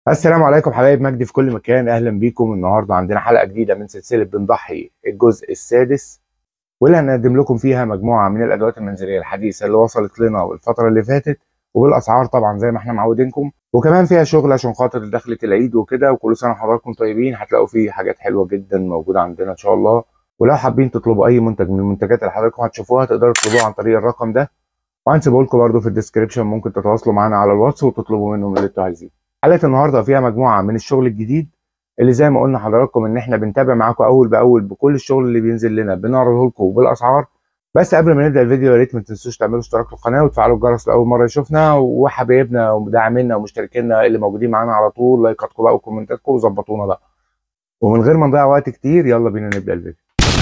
السلام عليكم حبايب مجدي في كل مكان اهلا بيكم النهارده عندنا حلقه جديده من سلسله بنضحي الجزء السادس واللي هنقدم لكم فيها مجموعه من الادوات المنزليه الحديثه اللي وصلت لنا الفتره اللي فاتت وبالاسعار طبعا زي ما احنا معودينكم وكمان فيها شغل عشان خاطر دخلة العيد وكده وكل سنه وحضراتكم طيبين هتلاقوا فيه حاجات حلوه جدا موجوده عندنا ان شاء الله ولو حابين تطلبوا اي منتج من المنتجات اللي حضراتكم هتشوفوها تقدروا تطلبوها عن طريق الرقم ده وهنسيبه لكم برده في الديسكربشن ممكن تتواصلوا معانا على الواتس وتطلبوا منهم اللي انتوا عايزينه حلقه النهارده فيها مجموعه من الشغل الجديد اللي زي ما قلنا حضراتكم ان احنا بنتابع معاكم اول باول بكل الشغل اللي بينزل لنا بنعرضه لكم بالاسعار بس قبل ما نبدا الفيديو يا ريت ما تنسوش تعملوا اشتراك في القناه وتفعلوا الجرس لاول مره يشوفنا وحبايبنا ومدعمينا ومشتركينا اللي موجودين معانا على طول لايكاتكم بقى وكومنتاتكم وظبطونا بقى ومن غير ما نضيع وقت كتير يلا بينا نبدا الفيديو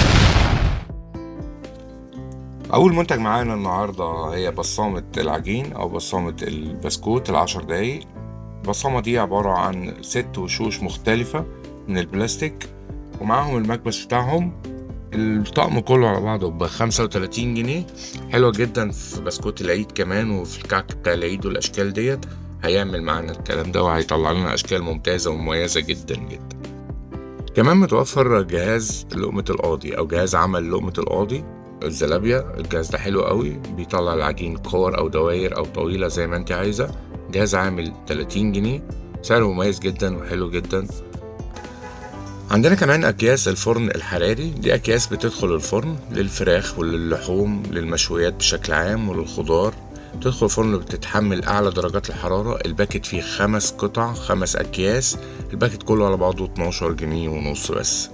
أول منتج معانا النهاردة هي بصامة العجين أو بصامة البسكوت العشر دقايق البصامة دي عبارة عن ست وشوش مختلفة من البلاستيك ومعاهم المكبس بتاعهم الطقم كله على بعضه بخمسة وتلاتين جنيه حلوة جدا في بسكوت العيد كمان وفي الكعك بتاع العيد والأشكال ديت هيعمل معانا الكلام ده وهيطلع لنا أشكال ممتازة ومميزة جدا جدا كمان متوفر جهاز لقمة القاضي أو جهاز عمل لقمة القاضي الزلابيا الجهاز ده حلو قوي بيطلع العجين كور او دواير او طويله زي ما انت عايزه جهاز عامل 30 جنيه سعره مميز جدا وحلو جدا عندنا كمان اكياس الفرن الحراري دي اكياس بتدخل الفرن للفراخ وللحوم للمشويات بشكل عام وللخضار تدخل الفرن بتتحمل اعلى درجات الحراره الباكت فيه خمس قطع خمس اكياس الباكت كله على بعضه 12 جنيه ونص بس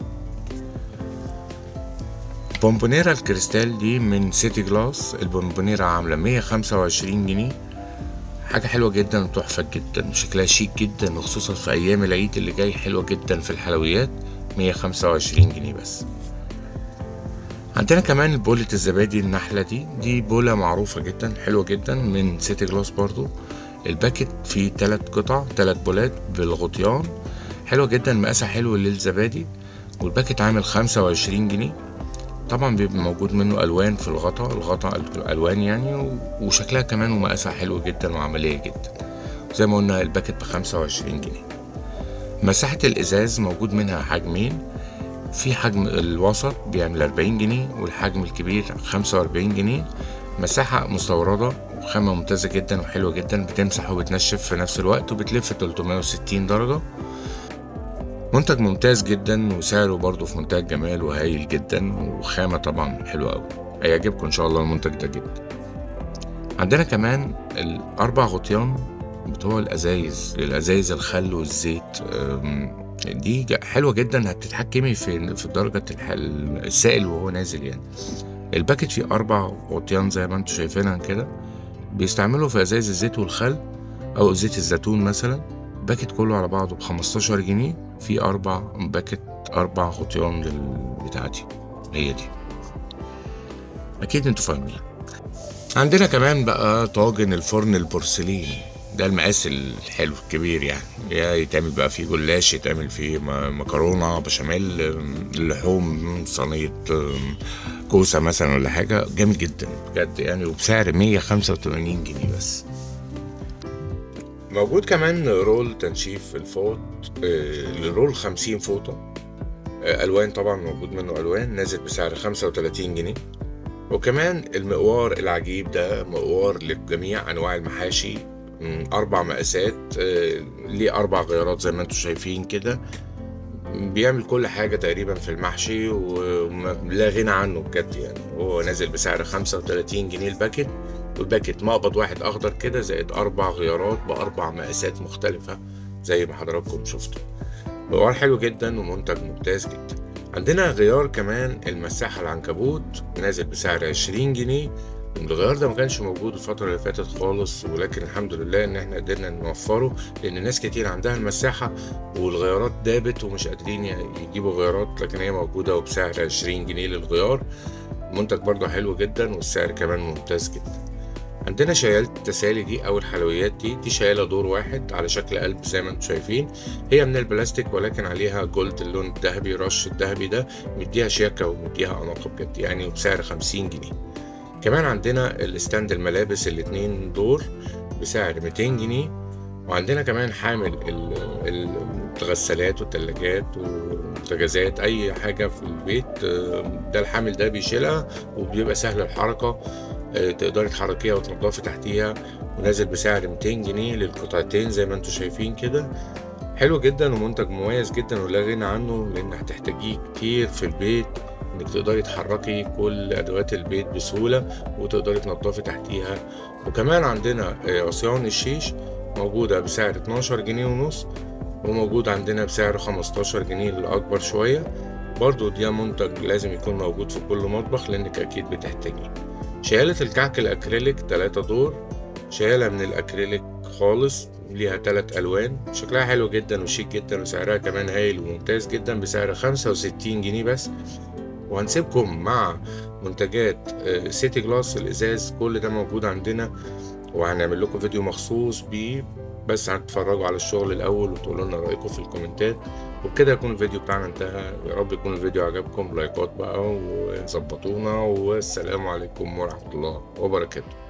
بونبونيرا الكريستال دي من سيتي جلاس البونبونيرا عاملة 125 جنيه حاجة حلوة جدا وتحفة جدا وشكلها شيك جدا وخصوصا في أيام العيد اللي جاي حلوة جدا في الحلويات 125 جنيه بس عندنا كمان بولة الزبادي النحلة دي دي بولة معروفة جدا حلوة جدا من سيتي جلاس برضو الباكت فيه تلات قطع تلات بولات بالغطيان حلوة جدا مقاسها حلو للزبادي والباكت عامل خمسة وعشرين جنيه طبعا بيبقى موجود منه الوان في الغطا الغطا الالوان يعني وشكلها كمان ومقاسها حلو جدا وعمليه جدا زي ما قلنا الباكت بخمسة وعشرين جنيه مساحة الإزاز موجود منها حجمين في حجم الوسط بيعمل أربعين جنيه والحجم الكبير خمسة وأربعين جنيه مساحة مستوردة وخامة ممتازة جدا وحلوة جدا بتمسح وبتنشف في نفس الوقت وبتلف 360 درجة منتج ممتاز جدا وسعره برضه في منتهى الجمال وهايل جدا وخامة طبعا حلوة أوي هيعجبكم إن شاء الله المنتج ده جدا عندنا كمان الأربع غطيان بتوع الأزايز الأزايز الخل والزيت دي حلوة جدا هتتحكمي في في درجة السائل وهو نازل يعني الباكت فيه أربع غطيان زي ما انتم شايفينها كده بيستعملوا في أزايز الزيت والخل أو زيت الزيتون مثلا باكت كله على بعضه بخمستاشر جنيه في أربع باكت أربع غطيان بتاعتي هي دي أكيد انتوا فاهمين عندنا كمان بقى طاجن الفرن البورسلين ده المقاس الحلو الكبير يعني يا يتعمل بقى فيه جلاش يتعمل فيه مكرونة بشاميل لحوم صينية كوسة مثلا ولا حاجة جامد جدا بجد يعني وبسعر مية خمسة وتمانين جنيه بس موجود كمان رول تنشيف الفوط لرول خمسين فوطة ألوان طبعا موجود منه ألوان نازل بسعر خمسة وتلاتين جنيه وكمان المقوار العجيب ده مقوار لجميع أنواع المحاشي أربع مقاسات ليه أربع غيارات زي ما انتم شايفين كده بيعمل كل حاجة تقريبا في المحشي ولا غنى عنه بجد يعني هو نازل بسعر خمسة وتلاتين جنيه الباكت والباكت مقبض واحد اخضر كده زائد اربع غيارات باربع مقاسات مختلفه زي ما حضراتكم شفتوا مقوار حلو جدا ومنتج ممتاز جدا عندنا غيار كمان المساحه العنكبوت نازل بسعر عشرين جنيه الغيار ده ما كانش موجود الفترة اللي فاتت خالص ولكن الحمد لله ان احنا قدرنا نوفره لان ناس كتير عندها المساحة والغيارات دابت ومش قادرين يجيبوا غيارات لكن هي موجودة وبسعر عشرين جنيه للغيار منتج برضه حلو جدا والسعر كمان ممتاز جدا عندنا شيالة التسالي دي او الحلويات دي دي شيالة دور واحد على شكل قلب زي ما انتم شايفين هي من البلاستيك ولكن عليها جولد اللون الذهبي رش الذهبي ده مديها شياكة ومديها اناقة بجد يعني وبسعر خمسين جنيه كمان عندنا الستاند الملابس الاتنين دور بسعر 200 جنيه وعندنا كمان حامل ال- ال- الغسالات والتلاجات والبوتاجازات اي حاجه في البيت آه، ده الحامل ده بيشيلها وبيبقى سهل الحركه آه، تقدري تحركيها وتنضفي تحتيها ونازل بسعر 200 جنيه للقطعتين زي ما انتم شايفين كده حلو جدا ومنتج مميز جدا ولا غنى عنه لان هتحتاجيه كتير في البيت انك تقدري تحركي كل ادوات البيت بسهوله وتقدري تنضفي تحتيها وكمان عندنا آه، عصيان الشيش موجوده بسعر 12 جنيه ونص وموجود عندنا بسعر 15 جنيه للاكبر شويه برضو ده منتج لازم يكون موجود في كل مطبخ لانك اكيد بتحتاجيه شيالة الكعك الأكريليك تلاتة دور شيالة من الأكريليك خالص ليها تلات ألوان شكلها حلو جدا وشيك جدا وسعرها كمان هايل وممتاز جدا بسعر خمسة وستين جنيه بس وهنسيبكم مع منتجات آه، سيتي جلاس الإزاز كل ده موجود عندنا وهنعمل لكم فيديو مخصوص بيه بس هتتفرجوا على الشغل الأول وتقولوا لنا رأيكم في الكومنتات وبكده يكون الفيديو بتاعنا انتهى يا رب يكون الفيديو عجبكم لايكات بقى وظبطونا والسلام عليكم ورحمة الله وبركاته